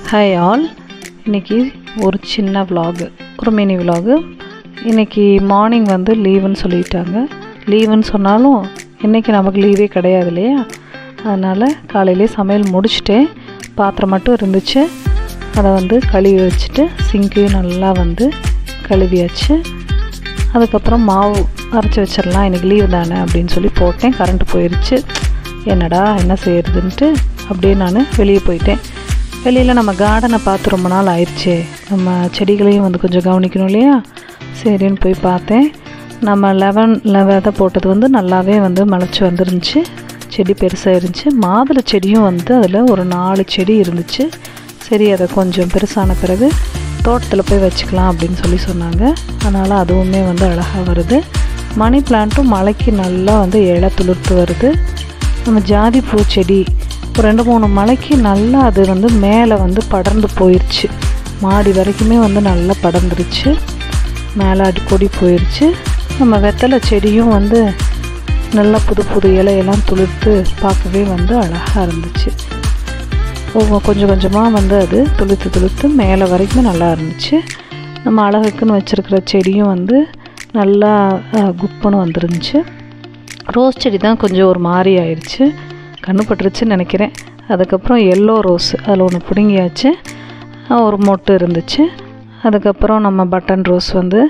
hi all இன்றைக்கி ஒரு சின்ன vlog ஒரு மினி vlog இன்றைக்கி மார்னிங் வந்து லீவுன்னு சொல்லிட்டாங்க லீவுன்னு சொன்னாலும் இன்றைக்கி நமக்கு லீவே கிடையாது இல்லையா அதனால் காலையிலே சமையல் முடிச்சுட்டேன் பாத்திரம் மட்டும் இருந்துச்சு அதை வந்து கழுவி வச்சுட்டு சிங்கையும் நல்லா வந்து கழுவியாச்சு அதுக்கப்புறம் மாவு அரைச்சி வச்சிடலாம் இன்றைக்கி லீவு தானே அப்படின்னு சொல்லி போட்டேன் கரண்ட் போயிடுச்சு என்னடா என்ன செய்யறதுன்ட்டு அப்படியே நான் வெளியே போயிட்டேன் வெளியில் நம்ம கார்டனை பார்த்து ரொம்ப நாள் ஆயிடுச்சே நம்ம செடிகளையும் வந்து கொஞ்சம் கவனிக்கணும் இல்லையா சரின்னு போய் பார்த்தேன் நம்ம லெவன் விதை போட்டது வந்து நல்லாவே வந்து முளைச்சி வந்துருந்துச்சு செடி பெருசாக இருந்துச்சு மாதுளை செடியும் வந்து அதில் ஒரு நாலு செடி இருந்துச்சு சரி அதை கொஞ்சம் பெருசான பிறகு தோட்டத்தில் போய் வச்சுக்கலாம் அப்படின்னு சொல்லி சொன்னாங்க அதனால் அதுவுமே வந்து அழகாக வருது மணி பிளான்ட்டும் மழைக்கு நல்லா வந்து இலை துளிர்த்து வருது நம்ம ஜாதி பூச்செடி ஒரு ரெண்டு மூணு மலைக்கு நல்லா அது வந்து மேலே வந்து படர்ந்து போயிடுச்சு மாடி வரைக்குமே வந்து நல்லா படர்ந்துருச்சு மேலே அடி கொடி போயிடுச்சு நம்ம வெத்தலை செடியும் வந்து நல்லா புது புது இலையெல்லாம் துளிர்த்து பார்க்கவே வந்து அழகாக இருந்துச்சு ஒவ்வொரு கொஞ்சம் கொஞ்சமாக வந்து அது துளுத்து துளுத்து மேலே வரைக்கும் நல்லா இருந்துச்சு நம்ம அழகுக்குன்னு வச்சுருக்கிற செடியும் வந்து நல்லா அஹ், குப்புன்னு வந்துருந்துச்சு ரோஸ் செடி தான் கொஞ்சம் ஒரு மாதிரி ஆயிடுச்சு கண்ணு பட்டுருச்சுன்னு நினைக்கிறேன் அதுக்கப்புறம் எல்லோ ரோஸ் அதில் ஒன்று பிடுங்கியாச்சு அஹ், ஒரு மொட்டு இருந்துச்சு அதுக்கப்புறம் நம்ம பட்டன் ரோஸ் வந்து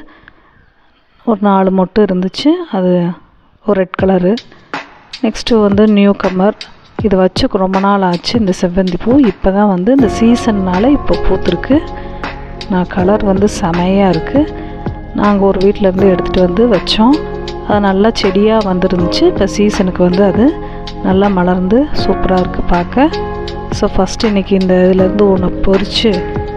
ஒரு நாலு மொட்டு இருந்துச்சு அது ஒரு ரெட் கலரு நெக்ஸ்ட்டு வந்து நியூ கமர் இது வச்சு ரொம்ப நாள் ஆச்சு இந்த செவ்வந்தி பூ இப்போ தான் வந்து இந்த சீசன்னால் இப்போ பூத்துருக்கு நான் கலர் வந்து செமையாக இருக்குது நாங்கள் ஒரு வீட்டிலேருந்து எடுத்துகிட்டு வந்து வச்சோம் அது நல்லா செடியாக வந்துருந்துச்சு இப்போ சீசனுக்கு வந்து அது நல்லா மலர்ந்து சூப்பராக இருக்குது பார்க்க ஸோ ஃபஸ்ட்டு இன்றைக்கி இந்த இதுலேருந்து ஒன்று பொறிச்சு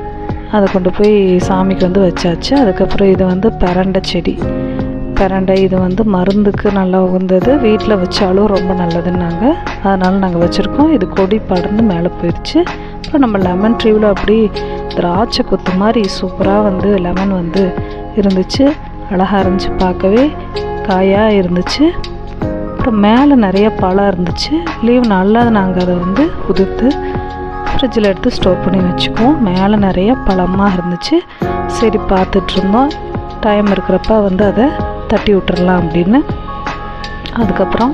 அதை கொண்டு போய் சாமிக்கு வந்து வச்சாச்சு அதுக்கப்புறம் இது வந்து பிரண்டை செடி பிரண்டை இது வந்து மருந்துக்கு நல்லா உகந்தது வீட்டில் வச்சாலும் ரொம்ப நல்லதுன்னாங்க அதனால் நாங்கள் வச்சுருக்கோம் இது கொடி படர்ந்து மேலே போயிடுச்சு அப்புறம் நம்ம லெமன் ட்ரீவில் அப்படி திராட்சை கொத்து மாதிரி சூப்பராக வந்து லெமன் வந்து இருந்துச்சு அழகாக இருந்துச்சு பார்க்கவே காயாக இருந்துச்சு அப்புறம் மேலே நிறைய பழம் இருந்துச்சு லீவ் நாளில் நாங்கள் அதை வந்து உதிர்த்து ஃப்ரிட்ஜில் எடுத்து ஸ்டோர் பண்ணி வச்சுக்குவோம் மேலே நிறைய பழமாக இருந்துச்சு சரி பார்த்துட்டு இருந்தோம் டைம் இருக்கிறப்ப வந்து அதை தட்டி விட்டுறலாம் அப்படின்னு அதுக்கப்புறம்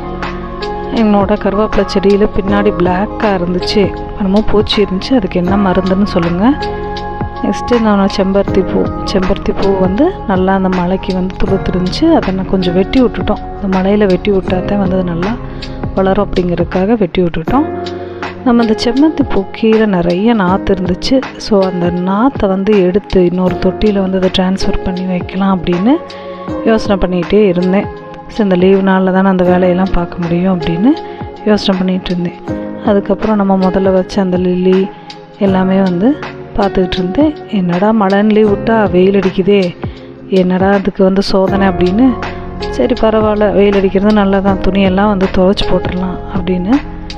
என்னோட கருவேப்பிலை செடியில் பின்னாடி பிளாக்காக இருந்துச்சு என்னமோ பூச்சி இருந்துச்சு அதுக்கு என்ன மருந்துன்னு சொல்லுங்கள் நெக்ஸ்ட்டு நான் செம்பருத்தி பூ செம்பருத்தி பூ வந்து நல்லா அந்த மலைக்கு வந்து துளுத்துருந்துச்சு அதை நான் கொஞ்சம் வெட்டி விட்டுட்டோம் அந்த மலையில் வெட்டி விட்டாதான் வந்து அது நல்லா வளரும் அப்படிங்கிறதுக்காக வெட்டி விட்டுட்டோம் நம்ம அந்த செம்மந்தி பூ கீழே நிறைய நாற்று இருந்துச்சு ஸோ அந்த நாற்றை வந்து எடுத்து இன்னொரு தொட்டியில் வந்து அதை ட்ரான்ஸ்ஃபர் பண்ணி வைக்கலாம் அப்படின்னு யோசனை பண்ணிகிட்டே இருந்தேன் ஸோ இந்த லீவ் நாளில் தானே அந்த வேலையெல்லாம் பார்க்க முடியும் அப்படின்னு யோசனை பண்ணிகிட்டு இருந்தேன் அதுக்கப்புறம் நம்ம முதல்ல வச்ச அந்த லில்லி எல்லாமே வந்து பார்த்துக்கிட்டு இருந்தேன் என்னடா மழைன்னு லீவ் விட்டா வெயில் அடிக்குதே என்னடா அதுக்கு வந்து சோதனை அப்படின்னு சரி பரவாயில்ல வெயில் அடிக்கிறது நல்லா தான் துணியெல்லாம் வந்து துவைச்சி போட்டுடலாம் அப்படின்னு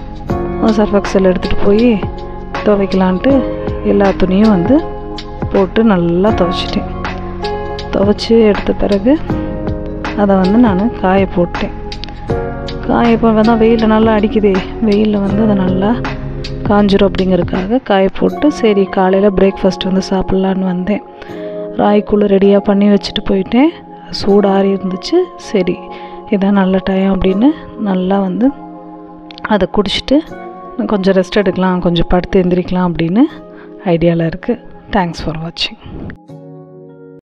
சர்ஃபெக்சல் எடுத்துகிட்டு போய் துவைக்கலான்ட்டு எல்லா துணியும் வந்து போட்டு நல்லா துவைச்சிட்டேன் துவைச்சி எடுத்த பிறகு அதை வந்து நான் காய போட்டேன் காய இப்போ தான் வெயில் நல்லா அடிக்குதே வெயிலில் வந்து அதை நல்லா காஞ்சிரும் அப்படிங்கிறதுக்காக காய போட்டு சரி காலையில் பிரேக்ஃபாஸ்ட் வந்து சாப்பிட்லான்னு வந்தேன் ராய்க்குள்ளே ரெடியாக பண்ணி வச்சுட்டு போயிட்டேன் சூடாறி இருந்துச்சு சரி இதான் நல்ல டைம் அப்படின்னு நல்லா வந்து அதை குடிச்சிட்டு கொஞ்சம் ரெஸ்ட் எடுக்கலாம் கொஞ்சம் படுத்து எந்திரிக்கலாம் அப்படின்னு ஐடியாவில் இருக்குது தேங்க்ஸ் ஃபார் வாட்சிங்